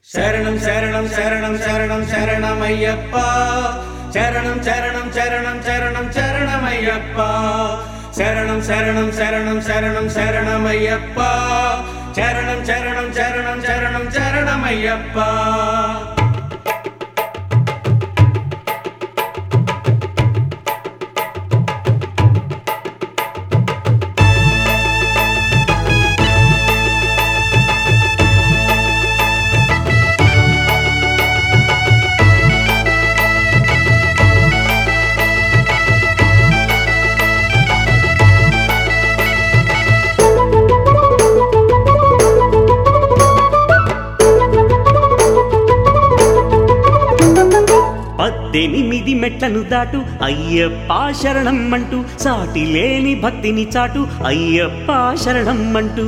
శరణం శరణం శరణం శరణం శరణమయ్యప్ప శరణం శరణం శరణం శరణం శరణమయ్యప్ప శరణం శరణం శరణం శరణం శరణమయ్యప్ప శరణం శరణం శరణం శరణం శరణమయ్యప్ప పద్దెనిమిది మెట్లను దాటు అయ్యప్ప శరణం అంటూ సాటి లేని భక్తిని చాటు అయ్యప్ప శరణం అంటూ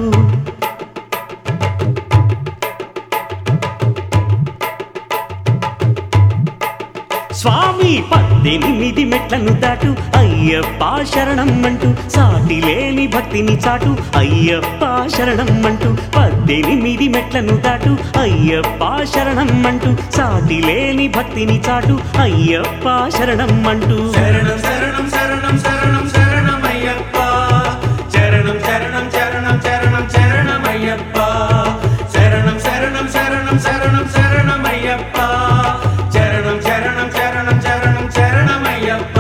స్వామి పద్దెనిమిది మెట్లను దాటు అయ్యప్ప శరణం అంటూ సాటి లేని భక్తిని చాటు అయ్యప్ప శరణం అంటూ పద్దెనిమిది మెట్లను దాటు అయ్యప్ప శరణం అంటూ సాటి లేని భక్తిని చాటు అయ్యప్ప శరణం అంటూ శరణం శరణం శరణం శరణం శరణమయ్యప్ప శరణం శరణం శరణం శరణం శరణమయ్యప్ప శరణం శరణం శరణం శరణం శరణమయ్యప్ప శరణం శరణం శరణం శరణం శరణమయ్యప్ప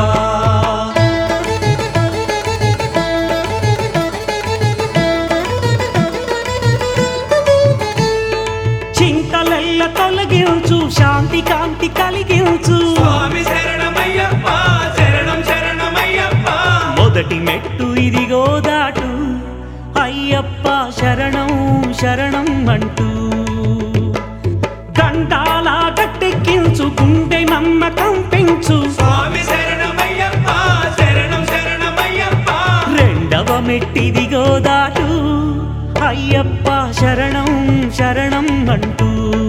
చింతలెల్ల తొలగించు శాంతి కాంతి కలిగించు స్వామి శరణమయ్యప్ప శరణం శరణమయ్యప్ప మొదటి మెట్టు ఇదిగో దాటు అయ్యప్ప శరణం శరణం అంటూ గంటాల గట్టెక్కించు గుండె నమ్మకం పెంచు స్వామి శరణమయ్యప్ప శరణం శరణమయ్యప్ప రెండవ మెట్టిదిగో దాటు అయ్యప్ప శరణం శరణం అంటూ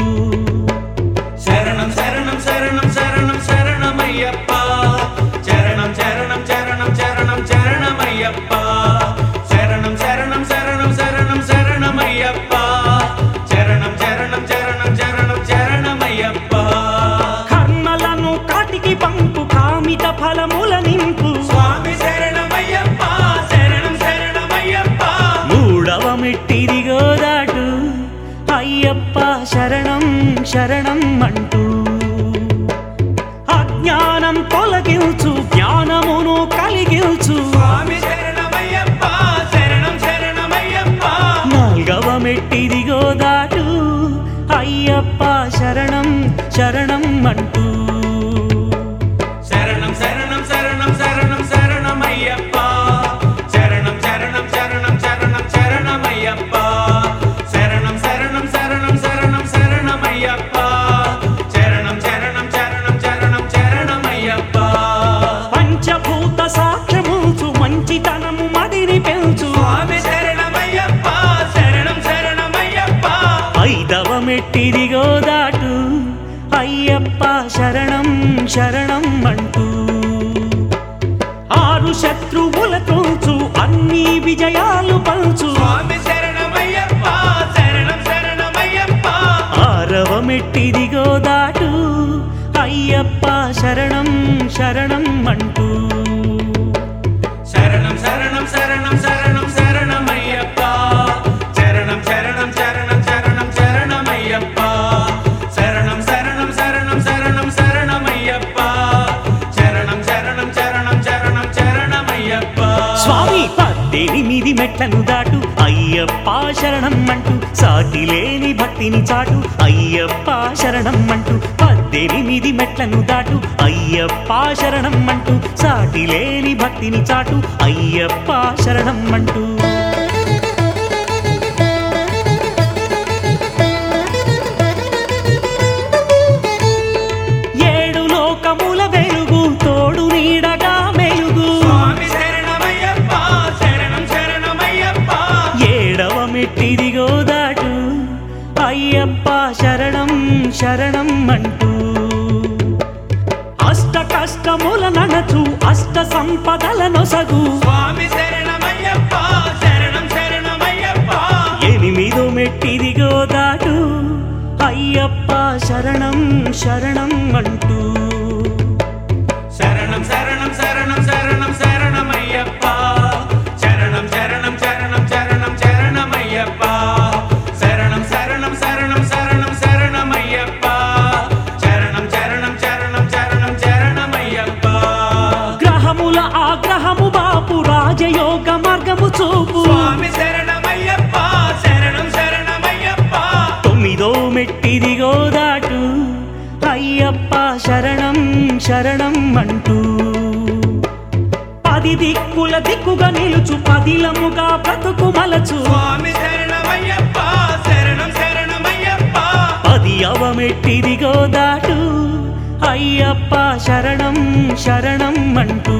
శరణం శరణం శరణం శరణం శరణమయ్యప్ప శరణం శరణం శరణం శరణం శరణమయ్యప్ప శరణం శరణం శరణం శరణం శరణమయ్యప్ప శరణం శరణం శరణం శరణం శరణమయ్యప్ప కర్మలను కాటికి పంపు కామిత ఫలముల నింపు స్వామి శరణమయ్యప్ప శరణం శరణమయ్యప్ప మూడవ మెట్టిదిగో దాటు అయ్యప్ప శరణం శరణం అంటూ అజ్ఞానం తొలగించు జ్ఞానమును కలిగించు స్వామి శరణమయ్యప్ప శరణం శరణమయ్యప్ప నాల్గవ మెట్టిదిగో దాటు అయ్యప్ప శరణం శరణం అంటూ శరణం శరణం శరణం శరణం శరణమయ్యప్ప శరణం శరణం శరణం శరణం శరణమయ్యప్ప శరణం శరణం శరణం శరణం శరణమయ్యప్ప శరణం శరణం శరణం శరణం శరణమయ్యప్ప పంచభూత సాక్ష్యముంచు మంచితనము మదిని పెంచు స్వామి శరణమయ్యప్ప శరణం శరణమయ్యప్ప ఐదవ మెట్టిదిగో దాటు అయ్యప్ప శరణం శరణం అంటూ ఆరు శత్రువుల తోచు అన్ని విజయాలు పంచు స్వామి శరణమయ్యప్ప శరణం శరణమయ్యప్ప ఆరవ మెట్టిదిగో దాటు అయ్యప్ప శరణం శరణం అంటూ శరణం శరణం శరణం శరణం శరణమయ్యప్ప శరణం శరణం శరణం శరణం శరణమయ్యప్ప శరణం శరణం శరణం శరణం శరణమయ్యప్ప శరణం శరణం శరణం శరణం శరణమయ్యప్ప స్వామి పద్దెనిమిది మెట్లను దాటు అయ్యప్ప శరణం అంటూ సాటి లేని భక్తిని చాటు అయ్యప్ప శరణం అంటూ పద్దెనిమిది మెట్లను దాటు అయ్యప్ప శరణం అంటూ సాటి లేని భక్తిని చాటు అయ్యప్ప శరణం అంటూ ఏడు లోకముల వెలుగు తోడు నీడగా మెలుగు స్వామి శరణమయ్యప్ప శరణం శరణమయ్యప్ప ఏడవ మెట్టిదిగో దాటు అయ్యప్ప శరణం శరణం అంటూ అష్ట కష్టముల నడచు అష్ట సంపదల నొసగు స్వామి శరణమయ్యప్ప శరణం శరణమయ్యప్ప ఎనిమిదో మెట్టిదిగో దాటు అయ్యప్ప అయ్యప్ప శరణం శరణం అంటూ శరణం శరణం శరణం శరణం శరణమయ్యప్ప శరణం శరణం శరణం శరణం శరణమయ్యప్ప శరణం శరణం శరణం శరణం శరణమయ్యప్ప శరణం శరణం శరణం శరణం శరణమయ్యప్ప గ్రహముల ఆగ్రహము బాపు రాజయోగ మార్గము చూపు స్వామి శరణమయ్యప్ప శరణం శరణమయ్యప్ప తొమ్మిదో మెట్టిదిగో దాటు అయ్యప్ప శరణం శరణం అంటూ పది దిక్కుల దిక్కుగా నిలుచు పదిలముగా బ్రతుకు మలచు స్వామి శరణమయ్యప్ప శరణం శరణమయ్యప్ప పది అవమెట్టిదిగో దాటు అయ్యప్ప శరణం శరణం అంటూ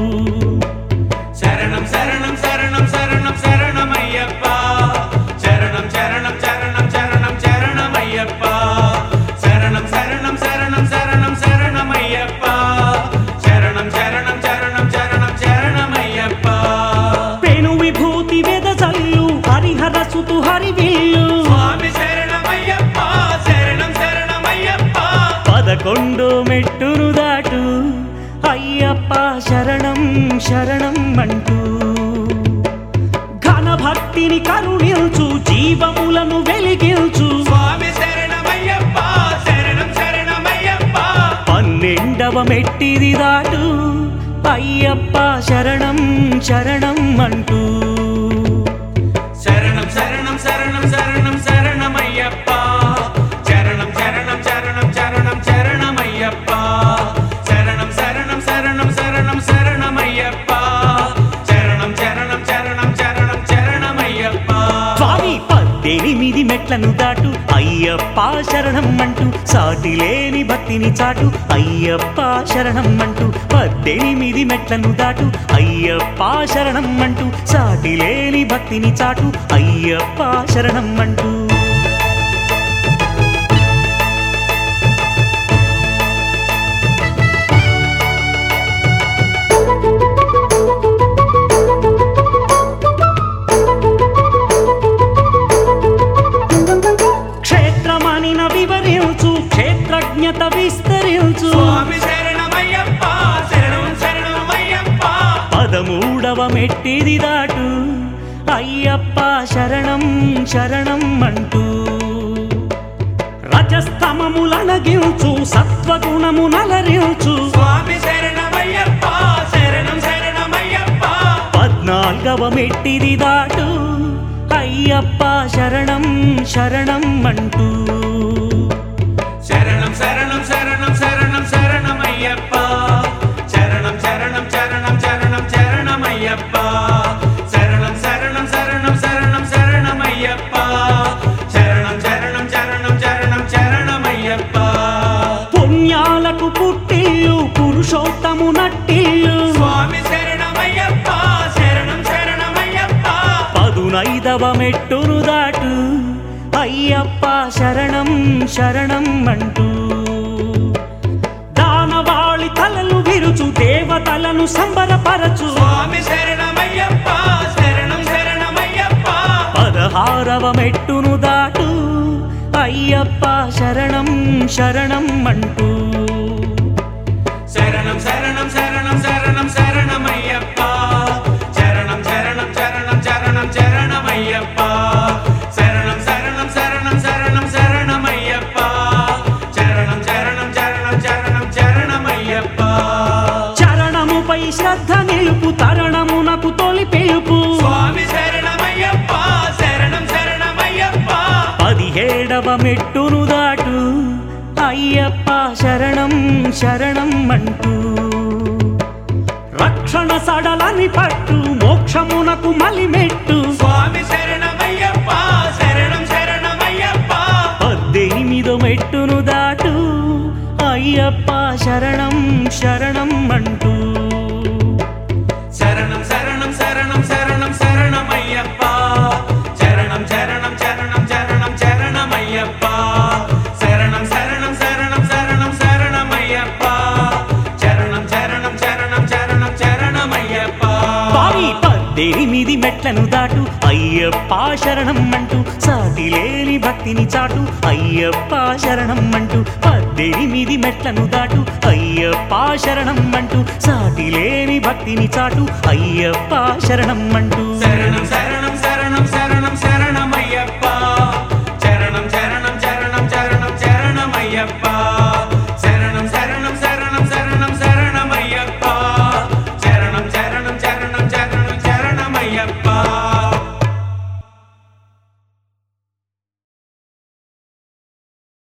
శరణం శరణం శరణం శరణం శరణమయ్యప్ప శరణం శరణం శరణం శరణం శరణమయ్యప్ప శరణం శరణం శరణం శరణం శరణమయ్యప్ప శరణం శరణం శరణం శరణం శరణమయ్యప్ప పెను విభూతి వెదజల్లు హరిహర సుతు హరివిల్లు స్వామి శరణమయ్యప్ప శరణం శరణమయ్యప్ప పదకొండో మెట్టును దాటు అయ్యప్ప శరణం శరణం అంటూ ఘన భక్తిని కరుణించు జీవములను వెలిగించు స్వామి శరణమయ్యప్ప శరణం శరణమయ్యప్ప పన్నెండవ మెట్టిది దాటు అయ్యప్ప శరణం శరణం అంటూ శరణం శరణం శరణం శరణం శరణమయ్యప్ప శరణం శరణం శరణం శరణం శరణమయ్యప్ప శరణం శరణం శరణం శరణం శరణమయ్యప్ప శరణం శరణం శరణం శరణం శరణమయ్యప్ప స్వామి పద్దెనిమిది మెట్లను దాటు అయ్యప్ప శరణం అంటూ సాటి లేని భక్తిని చాటు అయ్యప్ప శరణం అంటూ పద్దెనిమిది మెట్లను దాటు అయ్యప్ప శరణం అంటూ సాటి లేని భక్తిని చాటు అయ్యప్ప శరణం అంటూ క్షేత్రమనిన వివరించు క్షేత్రజ్ఞత విస్తరించు స్వామి శరణమయ్యప్ప శరణం శరణమయ్యప్ప పదమూడవ మెట్టిది దాటు అయ్యప్ప శరణం శరణం అంటూ రజస్తమములనగించు సత్వగుణము నలరించు స్వామి శరణమయ్యప్ప శరణం శరణమయ్యప్ప పద్నాల్గవ మెట్టిది దాటు అయ్యప్ప శరణం శరణం అంటూ శరణం శరణం శరణం శరణం శరణమయ్యప్ప శరణం శరణం శరణం శరణం శరణమయ్యప్ప శరణం శరణం శరణం శరణం శరణమయ్యప్ప శరణం శరణం శరణం శరణం శరణమయ్యప్ప పుణ్యాలకు పుట్టిల్లు పురుషోత్తము నట్టిల్లు స్వామి శరణమయ్యప్ప శరణం శరణమయ్యప్ప పదునైదవ మెట్టును దాటు అయ్యప్ప శరణం శరణం అంటూ దానవాళి తలలు విరుచు దేవతలను సంబరపరచు స్వామి శరణమయ్యప్ప శరణం శరణమయ్యప్ప పదహారవ మెట్టును దాటు అయ్యప్ప శరణం శరణం అంటూ శరణం శరణం శరణం శరణం శరణమయ్యప్ప శరణం శరణం శరణం శరణం శరణమయ్యప్ప శరణం శరణం శరణం శరణం శరణమయ్యప్ప శరణం శరణం శరణం శరణం శరణమయ్యప్ప చరణముపై శ్రద్ధ నిలుపు తరణమునకు తొలి పిలుపు స్వామి శరణమయ్యప్ప శరణం శరణమయ్యప్ప పదిహేడవ మెట్టును దాటు అయ్యప్ప శరణం శరణం అంటూ రక్షణ సడలని పట్టు మోక్షమునకు మలిమెట్టు స్వామి శరణమయ్యప్ప శరణం శరణమయ్యప్ప పద్దెనిమిదో మెట్టును దాటు అయ్యప్ప శరణం శరణం అంటూ శరణం శరణం శరణం శరణం శరణమయ్యప్ప శరణం శరణం శరణం శరణం శరణమయ్యప్ప శరణం శరణం శరణం శరణం శరణమయ్యప్ప శరణం శరణం శరణం శరణం శరణమయ్యప్ప పావి పద్దెనిమిది మెట్లను దాటు అయ్యప్ప శరణం అంటూ సాటి లేని భక్తి భక్తిని చాటు అయ్యప్ప శరణం అంటూ పద్దెనిమిది మెట్లను దాటు అయ్యప్ప శరణం అంటూ సాటి లేని భక్తిని చాటు అయ్యప్ప శరణం అంటూ శరణం శరణం